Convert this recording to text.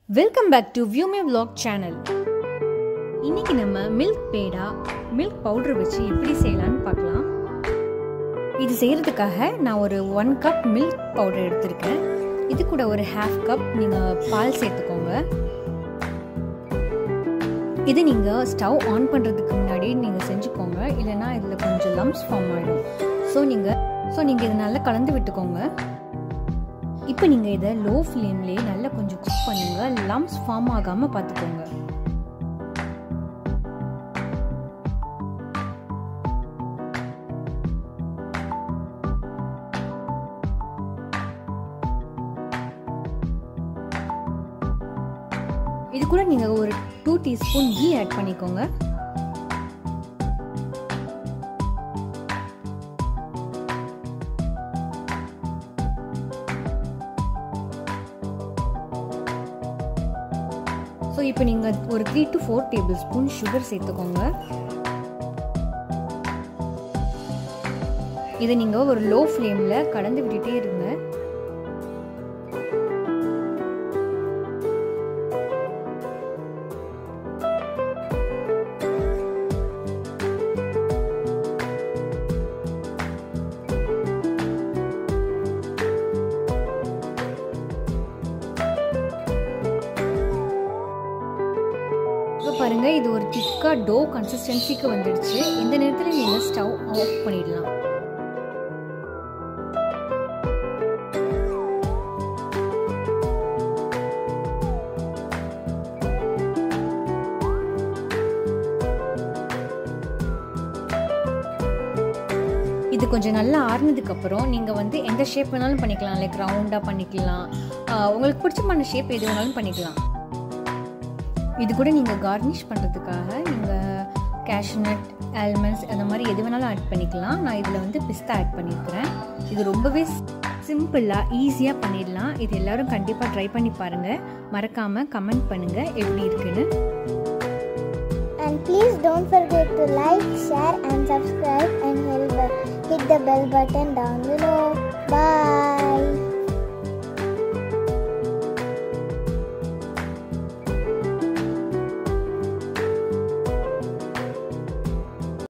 Welcome back to வியூமே vlog channel இன்னைக்கு நம்ம மில்க் பேடா மில்க் பவுடர் வச்சு எப்படி செய்யலாம்னு பார்க்கலாம் இது செய்கிறதுக்காக நான் ஒரு ஒன் கப் மில்க் பவுடர் எடுத்திருக்கேன் இது கூட ஒரு ஹாஃப் கப் நீங்கள் பால் சேர்த்துக்கோங்க இது நீங்கள் ஸ்டவ் ஆன் பண்ணுறதுக்கு முன்னாடி நீங்கள் செஞ்சுக்கோங்க இல்லைன்னா இதில் கொஞ்சம் லம்ஸ் ஃபார்ம் ஆகிடும் ஸோ நீங்கள் ஸோ நீங்கள் இதை நல்லா கலந்து விட்டுக்கோங்க இப்போ நீங்கள் இதை லோ ஃப்ளேம்லேயே நல்லா கொஞ்சம் குக் பண்ணுங்கள் லம்ஸ் ஃபார்ம் ஆகாமல் பார்த்துக்கோங்க இது கூட நீங்கள் ஒரு டூ டீஸ்பூன் கீ ஆட் பண்ணிக்கோங்க ஸோ இப்போ நீங்கள் ஒரு three to four tablespoon sugar சேர்த்துக்கோங்க இதை நீங்கள் ஒரு லோ ஃப்ளேமில் கலந்து விட்டுட்டே இருங்க இப்போ பாருங்கள் இது ஒரு திக்காக டோ கன்சிஸ்டன்சிக்கு வந்துடுச்சு இந்த நேரத்தில் நீங்கள் ஸ்டவ் ஆஃப் பண்ணிடலாம் இது கொஞ்சம் நல்லா ஆறுனதுக்கப்புறம் நீங்கள் வந்து எந்த ஷேப் வேணாலும் பண்ணிக்கலாம் லைக் ரவுண்டாக பண்ணிக்கலாம் உங்களுக்கு பிடிச்சமான ஷேப் எது வேணாலும் பண்ணிக்கலாம் இது கூட நீங்கள் கார்னிஷ் பண்ணுறதுக்காக நீங்கள் கேஷ்நட் ஆல்மண்ட்ஸ் அந்த மாதிரி எது வேணாலும் ஆட் பண்ணிக்கலாம் நான் இதில் வந்து பிஸ்தா ஆட் பண்ணியிருக்கிறேன் இது ரொம்பவே சிம்பிளாக ஈஸியாக பண்ணிடலாம் இது எல்லோரும் கண்டிப்பாக ட்ரை பண்ணி பாருங்கள் மறக்காமல் கமெண்ட் பண்ணுங்கள் எப்படி இருக்குன்னு And please don't forget to like, share and subscribe and hit the bell button down below. Bye.